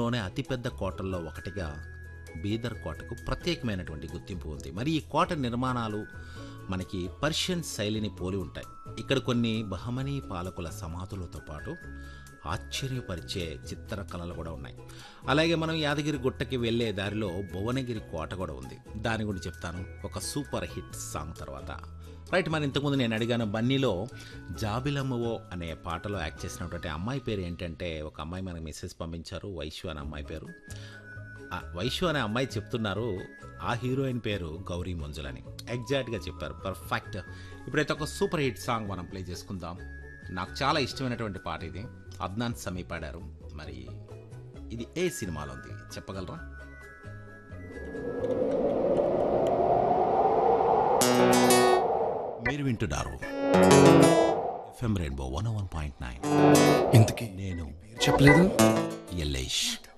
ప్రపంచంలోనే అతిపెద్ద కోటల్లో ఒకటిగా బీదర్ కోటకు ప్రత్యేకమైనటువంటి గుర్తింపు ఉంది మరి ఈ కోట నిర్మాణాలు మనకి పర్షియన్ శైలిని పోలి ఉంటాయి ఇక్కడ కొన్ని బహమనీ పాలకుల సమాధులతో పాటు ఆశ్చర్యపరిచే చిత్రకళలు కూడా ఉన్నాయి అలాగే మనం యాదగిరి గుట్టకి వెళ్ళే దారిలో భువనగిరి కోట కూడా ఉంది దాని గురించి చెప్తాను ఒక సూపర్ హిట్ సాంగ్ తర్వాత రైట్ మరి ఇంతకుముందు నేను అడిగాను బన్నీలో జాబిలమ్మవో అనే పాటలో యాక్ట్ చేసినటువంటి అమ్మాయి పేరు ఏంటంటే ఒక అమ్మాయి మనకు మెసేజ్ పంపించారు వైశ్వ అనే అమ్మాయి పేరు ఆ వైశ్వ అనే అమ్మాయి చెప్తున్నారు ఆ హీరోయిన్ పేరు గౌరీ మంజులని ఎగ్జాక్ట్గా చెప్పారు పర్ఫెక్ట్ ఇప్పుడైతే ఒక సూపర్ హిట్ సాంగ్ మనం ప్లే చేసుకుందాం నాకు చాలా ఇష్టమైనటువంటి పాట ఇది అద్నాన్ సమీ పాడారు మరి ఇది ఏ సినిమాలో ఉంది చెప్పగలరా మీరు వింటున్నారు FM rainbow one one point nine ఇంతకీ నేను చెప్పలేదు ఎల్లేష్